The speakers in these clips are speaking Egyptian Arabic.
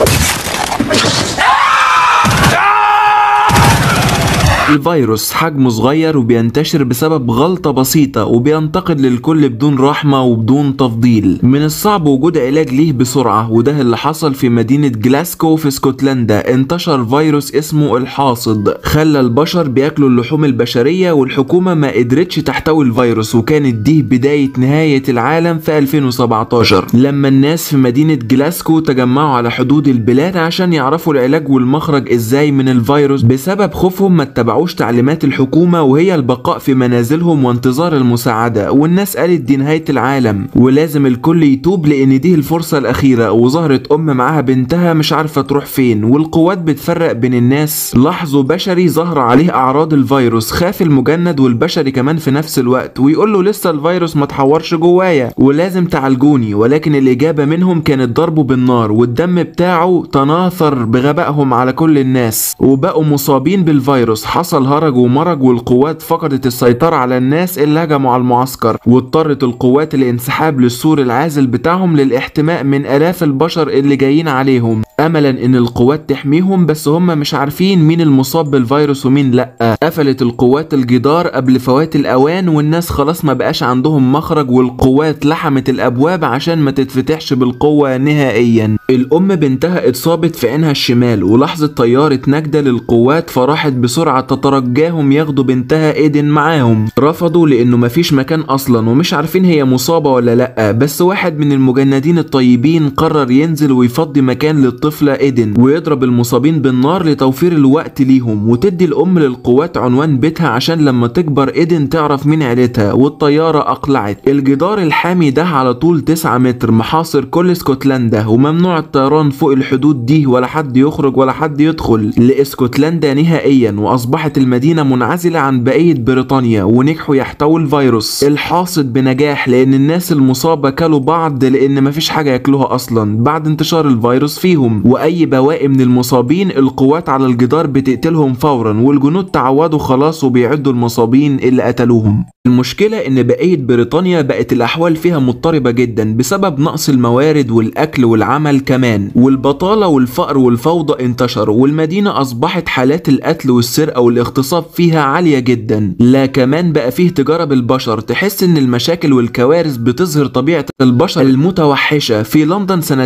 الفيروس حجمه صغير وبينتشر بسبب غلطة بسيطة وبينتقل للكل بدون رحمة وبدون تفضيل من الصعب وجود علاج ليه بسرعة وده اللي حصل في مدينة جلاسكو في اسكتلندا انتشر فيروس اسمه الحاصد خلى البشر بياكلوا اللحوم البشرية والحكومة ما قدرتش تحتوي الفيروس وكانت دي بداية نهاية العالم في 2017 لما الناس في مدينة جلاسكو تجمعوا على حدود البلاد عشان يعرفوا العلاج والمخرج ازاي من الفيروس بسبب خوفهم ما اتبعوش تعليمات الحكومة وهي البقاء في منازلهم وانتظار المساعدة والناس قالت دي نهاية العالم ولازم الكل يتوب لان دي الفرصة الاخيرة وظهرت ام معاها بنتها مش عارفة تروح فين والقوات بتفرق بين الناس لاحظوا بشري ظهر عليه اعراض الفيروس خاف المجند والبشري كمان في نفس الوقت ويقول له لسه الفيروس ما تحورش جوايا ولازم تعالجوني ولكن الاجابة منهم كانت ضربه بالنار والدم بتاعه تناثر بغبائهم على كل الناس وبقوا مصابين بالفيروس حصل هرج ومرج والقوات فقدت السيطرة على الناس اللي هجموا على المعسكر واضطرت القوات للانسحاب للسور العازل بتاعهم للاحتماء من آلاف البشر اللي جايين عليهم املا ان القوات تحميهم بس هم مش عارفين مين المصاب بالفيروس ومين لا قفلت القوات الجدار قبل فوات الاوان والناس خلاص ما بقاش عندهم مخرج والقوات لحمت الابواب عشان ما تتفتحش بالقوه نهائيا الام بنتها اتصابت في عينها الشمال ولحظه طياره نجده للقوات فراحت بسرعه تترجاهم ياخدوا بنتها ايدن معاهم رفضوا لانه مفيش مكان اصلا ومش عارفين هي مصابه ولا لا بس واحد من المجندين الطيبين قرر ينزل ويفضي مكان للطفله ايدن ويضرب المصابين بالنار لتوفير الوقت ليهم وتدي الام للقوات عنوان بيتها عشان لما تكبر ايدن تعرف مين عيلتها والطياره اقلعت الجدار الحامي ده على طول 9 متر محاصر كل اسكتلندا وممنوع الطيران فوق الحدود دي ولا حد يخرج ولا حد يدخل لاسكتلندا نهائيا واصبحت المدينه منعزله عن بقيه بريطانيا ونجحوا يحتووا الفيروس الحاصد بنجاح لان الناس المصابه كلوا بعض لان مفيش حاجه ياكلوها اصلا بعد انتشار الفيروس فيهم واي بواقي من المصابين القوات على الجدار بتقتلهم فورا والجنود تعودوا خلاص وبيعدوا المصابين اللي قتلوهم المشكلة إن بقية بريطانيا بقت الأحوال فيها مضطربة جدا بسبب نقص الموارد والأكل والعمل كمان والبطالة والفقر والفوضى انتشروا والمدينة أصبحت حالات القتل والسرقة والاغتصاب فيها عالية جدا لا كمان بقى فيه تجارة بالبشر تحس إن المشاكل والكوارث بتظهر طبيعة البشر المتوحشة في لندن سنة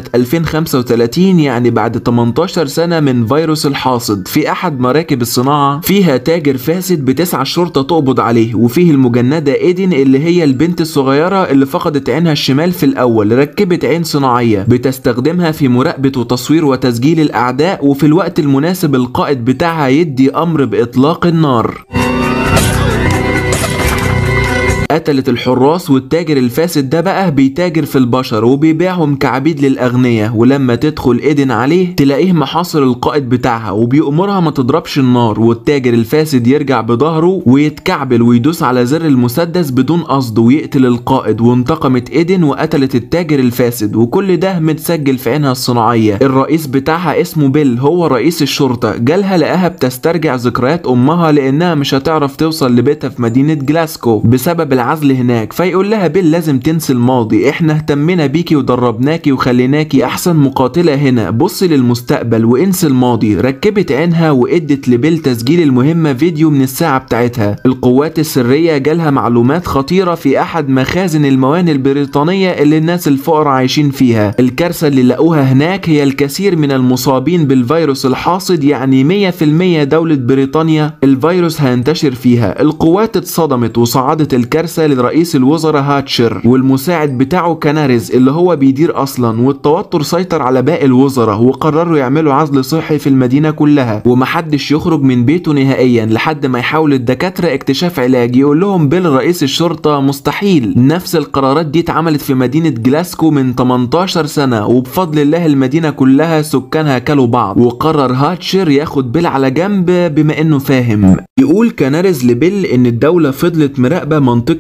2035 يعني بعد 18 سنة من فيروس الحاصد في أحد مراكب الصناعة فيها تاجر فاسد بتسعى الشرطة تقبض عليه وفيه المجند المجندة ايدن اللي هي البنت الصغيرة اللي فقدت عينها الشمال في الأول ركبت عين صناعية بتستخدمها في مراقبة وتصوير وتسجيل الأعداء وفي الوقت المناسب القائد بتاعها يدي أمر بإطلاق النار قتلت الحراس والتاجر الفاسد ده بقى بيتاجر في البشر وبيبيعهم كعبيد للأغنياء ولما تدخل إيدن عليه تلاقيه محاصر القائد بتاعها وبيأمرها ما تضربش النار والتاجر الفاسد يرجع بظهره ويتكعبل ويدوس على زر المسدس بدون قصد ويقتل القائد وانتقمت إيدن وقتلت التاجر الفاسد وكل ده متسجل في عينها الصناعية الرئيس بتاعها اسمه بيل هو رئيس الشرطة جالها لقاها بتسترجع ذكريات أمها لأنها مش هتعرف توصل لبيتها في مدينة جلاسكو بسبب العزل هناك فيقول لها بيل لازم تنسي الماضي احنا اهتمنا بيكي ودربناكي وخليناكي احسن مقاتلة هنا بصي للمستقبل وانسي الماضي ركبت عينها وادت لبيل تسجيل المهمة فيديو من الساعة بتاعتها القوات السرية جالها معلومات خطيرة في احد مخازن الموانئ البريطانية اللي الناس الفقراء عايشين فيها الكارثة اللي لقوها هناك هي الكثير من المصابين بالفيروس الحاصد يعني 100% دولة بريطانيا الفيروس هينتشر فيها القوات اتصدمت وصعدت الكارثة لرئيس الوزراء هاتشر والمساعد بتاعه كناريز اللي هو بيدير اصلا والتوتر سيطر على باقي الوزراء وقرروا يعملوا عزل صحي في المدينة كلها ومحدش يخرج من بيته نهائيا لحد ما يحاول الدكاترة اكتشاف علاج يقول لهم بيل رئيس الشرطة مستحيل نفس القرارات دي اتعملت في مدينة جلاسكو من 18 سنة وبفضل الله المدينة كلها سكانها كلوا بعض وقرر هاتشر ياخد بيل على جنب بما انه فاهم يقول كناريز لبيل ان الدولة فضلت مراقبة منطقة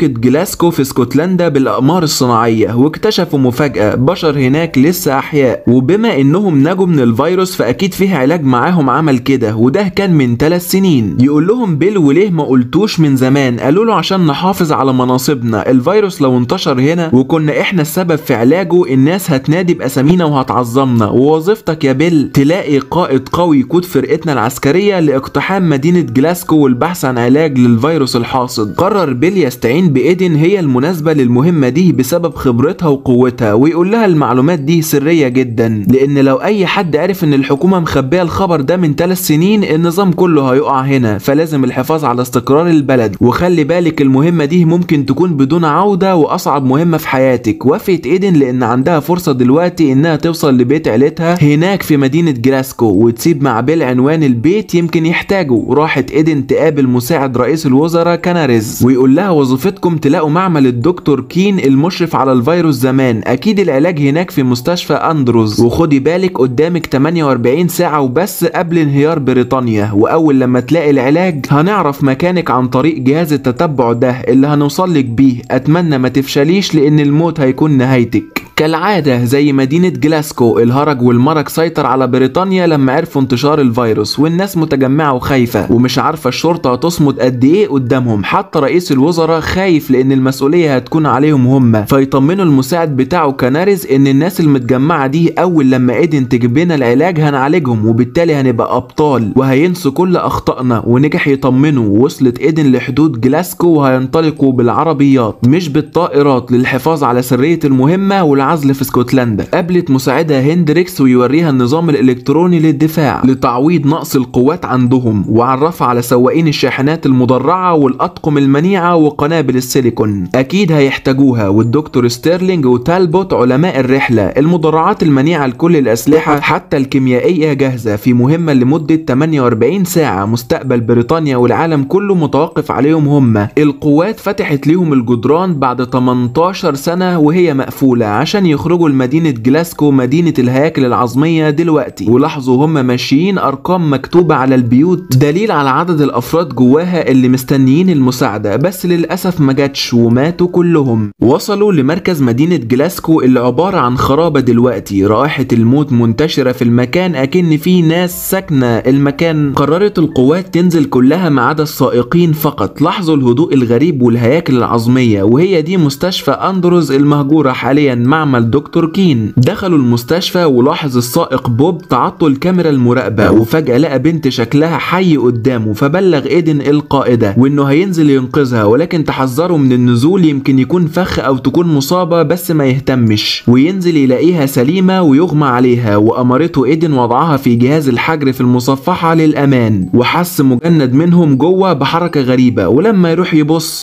منطقة جلاسكو في اسكتلندا بالأقمار الصناعية واكتشفوا مفاجأة بشر هناك لسه أحياء وبما إنهم نجوا من الفيروس فأكيد فيه علاج معاهم عمل كده وده كان من ثلاث سنين يقول لهم بيل وليه ما قلتوش من زمان قالوا له عشان نحافظ على مناصبنا الفيروس لو انتشر هنا وكنا احنا السبب في علاجه الناس هتنادي باسامينا وهتعظمنا ووظيفتك يا بيل تلاقي قائد قوي يقود فرقتنا العسكريه لاقتحام مدينه جلاسكو والبحث عن علاج للفيروس الحاصد قرر بيل يستعين بايدن هي المناسبه للمهمه دي بسبب خبرتها وقوتها ويقول لها المعلومات دي سريه جدا لان لو اي حد عرف ان الحكومه مخبيه الخبر ده من ثلاث سنين النظام كله هيقع هنا فلازم الحفاظ على استقرار البلد وخلي بالك المهمه دي ممكن تكون بدون عوده واصعب مهمه في حياتك وافقت ايدن لان عندها فرصه دلوقتي انها توصل لبيت عيلتها هناك في مدينه جلاسكو وتسيب مع بيل عنوان البيت يمكن يحتاجه راحت ايدن تقابل مساعد رئيس الوزراء كاناريز ويقول لها وظيفتكم تلاقوا معمل الدكتور كين المشرف على الفيروس زمان اكيد العلاج هناك في مستشفى اندروز وخدي بالك قدامك 48 ساعه وبس قبل انهيار بريطانيا واول لما تلاقي العلاج هنعرف مكانك عن طريق جهاز التتبع ده اللي هنوصل لك بيه اتمنى ما تفشليش لان الموت هيكون نهايتك كالعادة زي مدينة جلاسكو الهرج والمرج سيطر على بريطانيا لما عرفوا انتشار الفيروس والناس متجمعة وخايفة ومش عارفة الشرطة هتصمد قد ايه قدامهم حتى رئيس الوزراء خايف لان المسؤولية هتكون عليهم هم فيطمنوا المساعد بتاعه كنارز ان الناس المتجمعة دي اول لما ايدن تجيب لنا العلاج هنعالجهم وبالتالي هنبقى ابطال وهينسوا كل اخطائنا ونجح يطمنوا ووصلت ايدن لحدود جلاسكو وهينطلقوا بالعربيات مش بالطائرات للحفاظ على سرية المهمة والعزل في اسكتلندا قابلت مساعدها هندريكس ويوريها النظام الالكتروني للدفاع لتعويض نقص القوات عندهم وعرفها على سواقين الشاحنات المدرعة والاطقم المنيعة وقنابل السيليكون اكيد هيحتاجوها والدكتور ستيرلينج وتالبوت علماء الرحلة المدرعات المنيعة لكل الاسلحة حتى الكيميائية جاهزة في مهمة لمدة 48 ساعة مستقبل بريطانيا والعالم كله متوقف عليهم هم القوات فتحت ليهم الجدران بعد 18 سنة وهي مقفولة عشان يخرجوا لمدينة جلاسكو مدينة الهياكل العظمية دلوقتي ولاحظوا هم ماشيين أرقام مكتوبة على البيوت دليل على عدد الأفراد جواها اللي مستنيين المساعدة بس للأسف ما جاتش وماتوا كلهم وصلوا لمركز مدينة جلاسكو اللي عبارة عن خرابة دلوقتي رائحة الموت منتشرة في المكان أكن في ناس ساكنة المكان قررت القوات تنزل كلها ما عدا السائقين فقط لاحظوا الهدوء الغريب والهياكل العظمية وهي دي مستشفى أندروز المهجورة حاليا معمل دكتور كين دخلوا المستشفى ولاحظ السائق بوب تعطل كاميرا المراقبة وفجأة لقى بنت شكلها حي قدامه فبلغ ايدن القائدة وانه هينزل ينقذها ولكن تحذروا من النزول يمكن يكون فخ او تكون مصابة بس ما يهتمش وينزل يلاقيها سليمة ويغمى عليها وامرته ايدن وضعها في جهاز الحجر في المصفحة للامان وحس مجند منهم جوه بحركة غريبة ولما يروح يبص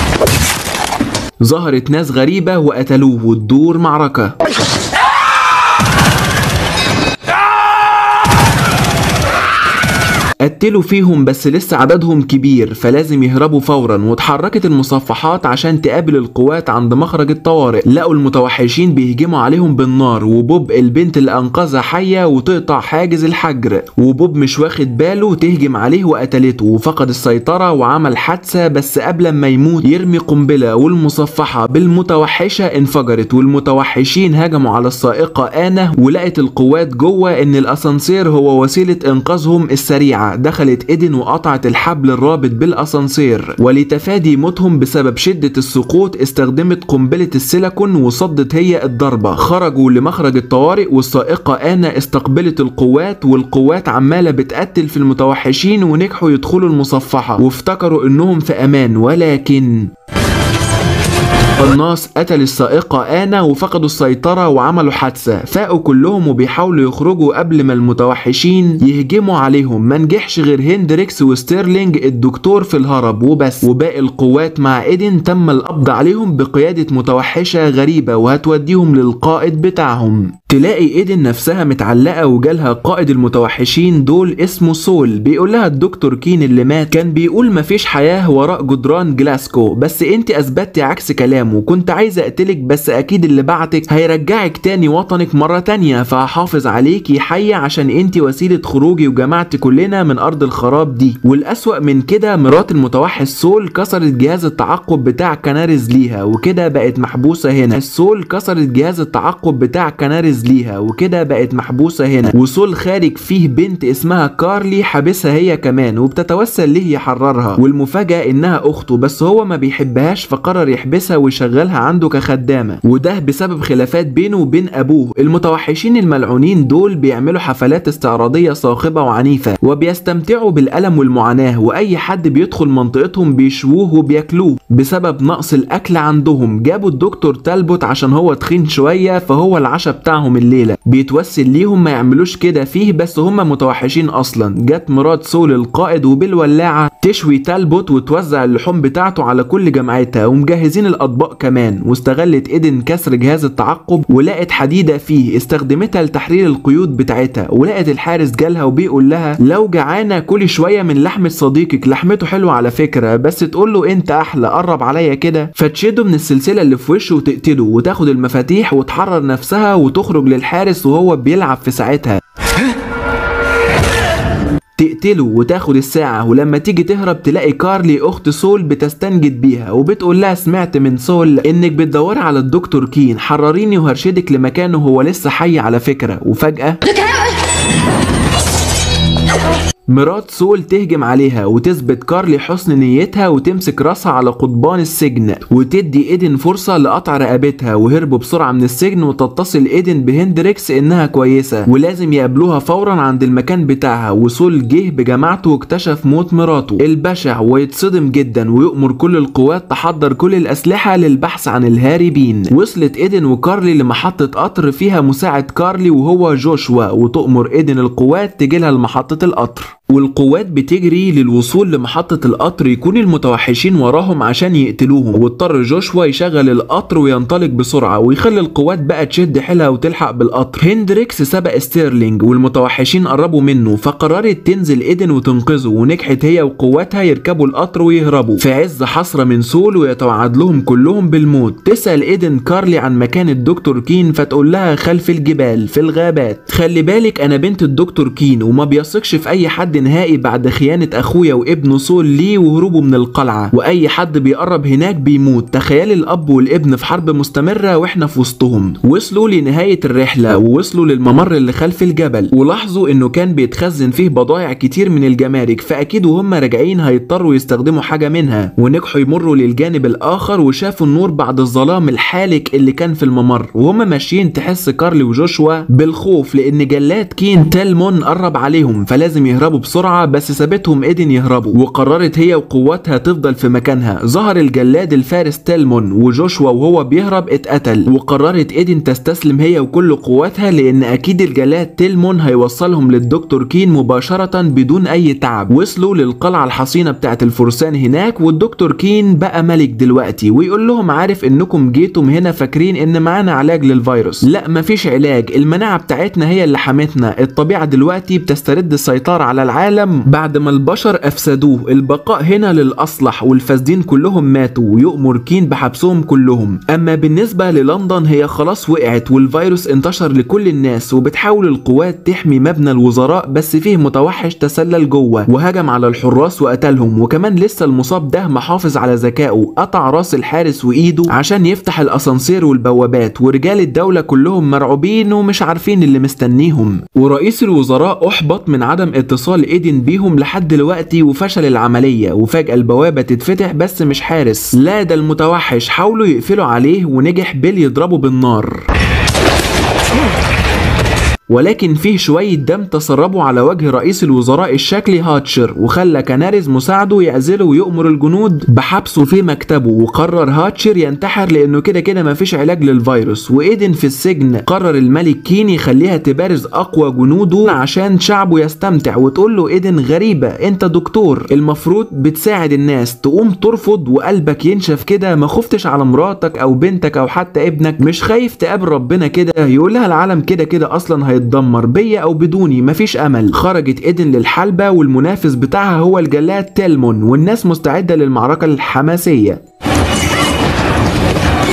ظهرت ناس غريبة وقتلوه وتدور معركة قتلوا فيهم بس لسه عددهم كبير فلازم يهربوا فورا واتحركت المصفحات عشان تقابل القوات عند مخرج الطوارئ لقوا المتوحشين بيهجموا عليهم بالنار وبوب البنت اللي انقذها حية وتقطع حاجز الحجر وبوب مش واخد باله تهجم عليه وقتلته وفقد السيطرة وعمل حادثة بس قبل ما يموت يرمي قنبلة والمصفحة بالمتوحشة انفجرت والمتوحشين هجموا على السائقة آنة ولقت القوات جوه ان الاسانسير هو وسيلة انقاذهم السريعة دخلت ايدن وقطعت الحبل الرابط بالاسانسير ولتفادي موتهم بسبب شدة السقوط استخدمت قنبلة السيليكون وصدت هي الضربة خرجوا لمخرج الطوارئ والسائقة آنا استقبلت القوات والقوات عمالة بتقتل في المتوحشين ونجحوا يدخلوا المصفحة وافتكروا انهم في امان ولكن الناس قتل السائقة آنا وفقدوا السيطرة وعملوا حادثة فاقوا كلهم وبيحاولوا يخرجوا قبل ما المتوحشين يهجموا عليهم ما نجحش غير هندريكس وستيرلينج الدكتور في الهرب وبس وباقي القوات مع ايدن تم القبض عليهم بقيادة متوحشة غريبة وهتوديهم للقائد بتاعهم تلاقي ايدن نفسها متعلقة وجالها قائد المتوحشين دول اسمه سول بيقول لها الدكتور كين اللي مات كان بيقول مفيش حياة وراء جدران جلاسكو بس انت اثبتي عكس كلامه كلامه كنت عايز اقتلك بس اكيد اللي بعتك هيرجعك تاني وطنك مرة تانية فهحافظ عليكي حية عشان انت وسيلة خروجي وجماعتي كلنا من ارض الخراب دي والاسوأ من كده مرات المتوحش سول كسرت جهاز التعقب بتاع كنارز ليها وكده بقت محبوسة هنا السول كسرت جهاز التعقب بتاع كنارز ليها وكده بقت محبوسة هنا وسول خارج فيه بنت اسمها كارلي حابسها هي كمان وبتتوسل ليه يحررها والمفاجأة انها اخته بس هو ما بيحبهاش فقرر يحبسها ويشغلها عنده كخدامة وده بسبب خلافات بينه وبين ابوه المتوحشين الملعونين دول بيعملوا حفلات استعراضية صاخبة وعنيفة وبيستمتعوا بالألم والمعاناة واي حد بيدخل منطقتهم بيشووه وبياكلوه بسبب نقص الاكل عندهم جابوا الدكتور تالبوت عشان هو تخين شوية فهو العشاء بتاعهم الليلة بيتوسل ليهم ما يعملوش كده فيه بس هم متوحشين اصلا جت مرات سول القائد وبالولاعة تشوي تالبوت وتوزع اللحوم بتاعته على كل جماعتها ومجهزين الاطباق كمان واستغلت ايدن كسر جهاز التعقب ولقت حديدة فيه استخدمتها لتحرير القيود بتاعتها ولقت الحارس جالها وبيقول لها لو جعانة كلي شوية من لحمة صديقك لحمته حلوة على فكرة بس تقول له انت احلى قرب عليا كده فتشده من السلسلة اللي في وشه وتقتله وتاخد المفاتيح وتحرر نفسها وتخرج للحارس وهو بيلعب في ساعتها تقتله وتاخد الساعة ولما تيجي تهرب تلاقي كارلي أخت سول بتستنجد بيها وبتقول لها سمعت من سول إنك بتدوري على الدكتور كين حرريني وهرشدك لمكانه هو لسه حي على فكرة وفجأة مرات سول تهجم عليها وتثبت كارلي حسن نيتها وتمسك راسها على قضبان السجن وتدي ايدن فرصة لقطع رقبتها وهربوا بسرعة من السجن وتتصل ايدن بهندريكس انها كويسة ولازم يقابلوها فورا عند المكان بتاعها وسول جه بجماعته واكتشف موت مراته البشع ويتصدم جدا ويؤمر كل القوات تحضر كل الاسلحة للبحث عن الهاربين وصلت ايدن وكارلي لمحطة قطر فيها مساعد كارلي وهو جوشوا وتؤمر ايدن القوات تجيلها لمحطة القطر والقوات بتجري للوصول لمحطة القطر يكون المتوحشين وراهم عشان يقتلوهم واضطر جوشوا يشغل القطر وينطلق بسرعة ويخلي القوات بقى تشد حيلها وتلحق بالقطر هندريكس سبق ستيرلينج والمتوحشين قربوا منه فقررت تنزل ايدن وتنقذه ونجحت هي وقواتها يركبوا القطر ويهربوا في عز حسرة من سول ويتوعد لهم كلهم بالموت تسأل ايدن كارلي عن مكان الدكتور كين فتقول لها خلف الجبال في الغابات خلي بالك انا بنت الدكتور كين وما بيثقش في اي حد نهائي بعد خيانة اخويا وابنه سول ليه وهروبه من القلعة واي حد بيقرب هناك بيموت تخيل الاب والابن في حرب مستمرة واحنا في وسطهم وصلوا لنهاية الرحلة ووصلوا للممر اللي خلف الجبل ولاحظوا انه كان بيتخزن فيه بضائع كتير من الجمارك فاكيد وهم راجعين هيضطروا يستخدموا حاجة منها ونجحوا يمروا للجانب الاخر وشافوا النور بعد الظلام الحالك اللي كان في الممر وهم ماشيين تحس كارلي وجوشوا بالخوف لان جلاد كين تيلمون قرب عليهم فلازم يهربوا بسرعة بس سابتهم ايدن يهربوا وقررت هي وقواتها تفضل في مكانها ظهر الجلاد الفارس تيلمون وجوشوا وهو بيهرب اتقتل وقررت ايدن تستسلم هي وكل قواتها لان اكيد الجلاد تيلمون هيوصلهم للدكتور كين مباشرة بدون اي تعب وصلوا للقلعة الحصينة بتاعت الفرسان هناك والدكتور كين بقى ملك دلوقتي ويقول لهم عارف انكم جيتم هنا فاكرين ان معانا علاج للفيروس لا مفيش علاج المناعة بتاعتنا هي اللي حمتنا الطبيعة دلوقتي بتسترد السيطرة على العالم بعد ما البشر افسدوه البقاء هنا للاصلح والفاسدين كلهم ماتوا ويؤمر كين بحبسهم كلهم اما بالنسبة للندن هي خلاص وقعت والفيروس انتشر لكل الناس وبتحاول القوات تحمي مبنى الوزراء بس فيه متوحش تسلل جوه وهجم على الحراس وقتلهم وكمان لسه المصاب ده محافظ على ذكائه قطع راس الحارس وايده عشان يفتح الاسانسير والبوابات ورجال الدولة كلهم مرعوبين ومش عارفين اللي مستنيهم ورئيس الوزراء احبط من عدم اتصال ايدن بيهم لحد دلوقتي وفشل العملية وفجأة البوابة تتفتح بس مش حارس لا ده المتوحش حاولوا يقفلوا عليه ونجح بيل يضربه بالنار ولكن فيه شوية دم تسربوا على وجه رئيس الوزراء الشكلي هاتشر وخلى كنارز مساعده يعزله ويؤمر الجنود بحبسه في مكتبه وقرر هاتشر ينتحر لانه كده كده مفيش علاج للفيروس وايدن في السجن قرر الملك كين يخليها تبارز اقوى جنوده عشان شعبه يستمتع وتقول له ايدن غريبة انت دكتور المفروض بتساعد الناس تقوم ترفض وقلبك ينشف كده ما خفتش على مراتك او بنتك او حتى ابنك مش خايف تقابل ربنا كده يقول لها العالم كده كده اصلا هيتدمر بيا او بدوني مفيش امل خرجت ايدن للحلبة والمنافس بتاعها هو الجلاد تيلمون والناس مستعدة للمعركة الحماسية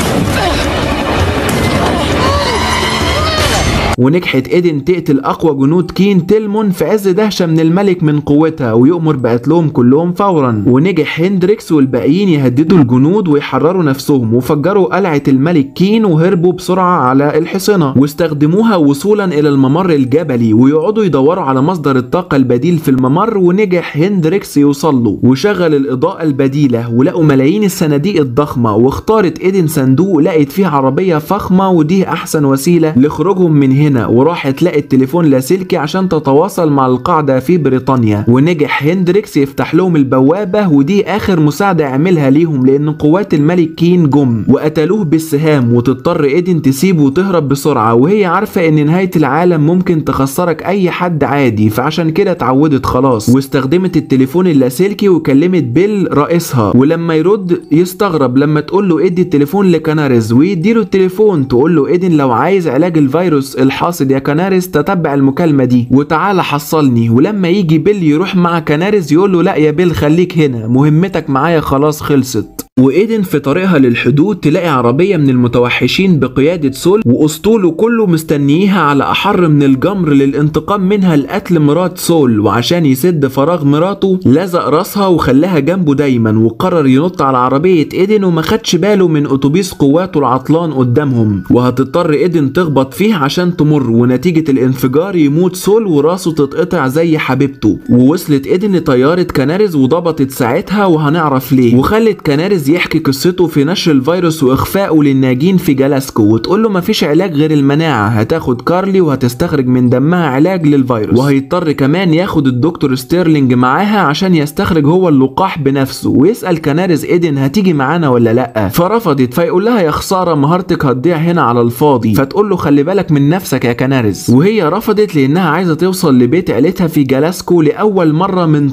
ونجحت ايدن تقتل اقوى جنود كين تلمون في عز دهشة من الملك من قوتها ويؤمر بقتلهم كلهم فورا ونجح هندريكس والباقيين يهددوا الجنود ويحرروا نفسهم وفجروا قلعة الملك كين وهربوا بسرعة على الحصنة واستخدموها وصولا الى الممر الجبلي ويقعدوا يدوروا على مصدر الطاقة البديل في الممر ونجح هندريكس يوصل له وشغل الإضاءة البديلة ولقوا ملايين الصناديق الضخمة واختارت ايدن صندوق لقت فيه عربية فخمة ودي أحسن وسيلة لخروجهم من هنا وراحت لقت تليفون لاسلكي عشان تتواصل مع القاعدة في بريطانيا ونجح هندريكس يفتح لهم البوابة ودي آخر مساعدة عملها ليهم لأن قوات الملك كين جم وقتلوه بالسهام وتضطر ايدن تسيبه وتهرب بسرعة وهي عارفة إن نهاية العالم ممكن تخسرك أي حد عادي فعشان كده اتعودت خلاص واستخدمت التليفون اللاسلكي وكلمت بيل رئيسها ولما يرد يستغرب لما تقول له ادي التليفون لكناريز ويديله التليفون تقول له ايدن لو عايز علاج الفيروس الحاصد يا كناريز تتبع المكالمة دي وتعالى حصلني ولما يجي بيل يروح مع كناريز يقول له لا يا بيل خليك هنا مهمتك معايا خلاص خلصت وإيدن في طريقها للحدود تلاقي عربية من المتوحشين بقيادة سول وأسطوله كله مستنيها على أحر من الجمر للانتقام منها لقتل مرات سول وعشان يسد فراغ مراته لزق راسها وخلاها جنبه دايما وقرر ينط على عربية إيدن وما خدش باله من أتوبيس قواته العطلان قدامهم وهتضطر إيدن تخبط فيه عشان تمر ونتيجة الانفجار يموت سول وراسه تتقطع زي حبيبته ووصلت إيدن لطيارة كناريز وضبطت ساعتها وهنعرف ليه وخلت كناريز يحكي قصته في نشر الفيروس واخفائه للناجين في جلاسكو وتقول له مفيش علاج غير المناعه هتاخد كارلي وهتستخرج من دمها علاج للفيروس وهيضطر كمان ياخد الدكتور ستيرلينج معاها عشان يستخرج هو اللقاح بنفسه ويسال كناريز ايدن هتيجي معانا ولا لا فرفضت فيقول لها يا خساره مهارتك هتضيع هنا على الفاضي فتقول له خلي بالك من نفسك يا كناريز وهي رفضت لانها عايزه توصل لبيت عيلتها في جلاسكو لاول مره من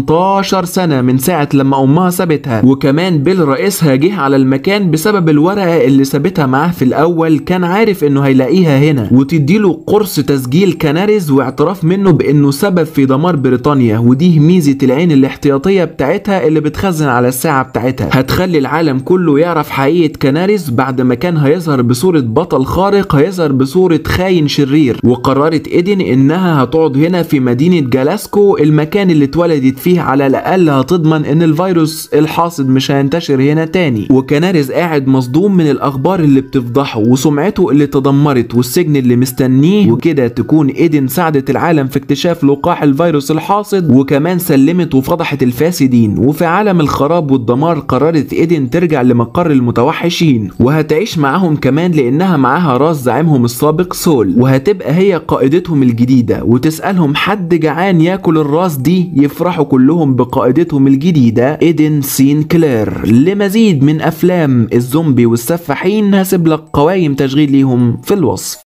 18 سنه من ساعه لما امها سابتها وكمان بيل رئيسها جه على المكان بسبب الورقة اللي سابتها معاه في الأول كان عارف إنه هيلاقيها هنا وتديله قرص تسجيل كناريز واعتراف منه بإنه سبب في دمار بريطانيا ودي ميزة العين الاحتياطية بتاعتها اللي بتخزن على الساعة بتاعتها هتخلي العالم كله يعرف حقيقة كناريز بعد ما كان هيظهر بصورة بطل خارق هيظهر بصورة خاين شرير وقررت إيدن إنها هتقعد هنا في مدينة جلاسكو المكان اللي اتولدت فيه على الأقل هتضمن إن الفيروس الحاصد مش هينتشر هنا تاني وكناريز قاعد مصدوم من الاخبار اللي بتفضحه وسمعته اللي تدمرت والسجن اللي مستنيه وكده تكون ايدن ساعدت العالم في اكتشاف لقاح الفيروس الحاصد وكمان سلمت وفضحت الفاسدين وفي عالم الخراب والدمار قررت ايدن ترجع لمقر المتوحشين وهتعيش معاهم كمان لانها معاها راس زعيمهم السابق سول وهتبقى هي قائدتهم الجديدة وتسألهم حد جعان ياكل الراس دي يفرحوا كلهم بقائدتهم الجديدة ايدن سين كلير لمزيد من افلام الزومبي والسفاحين هسيب لك قوايم تشغيل ليهم في الوصف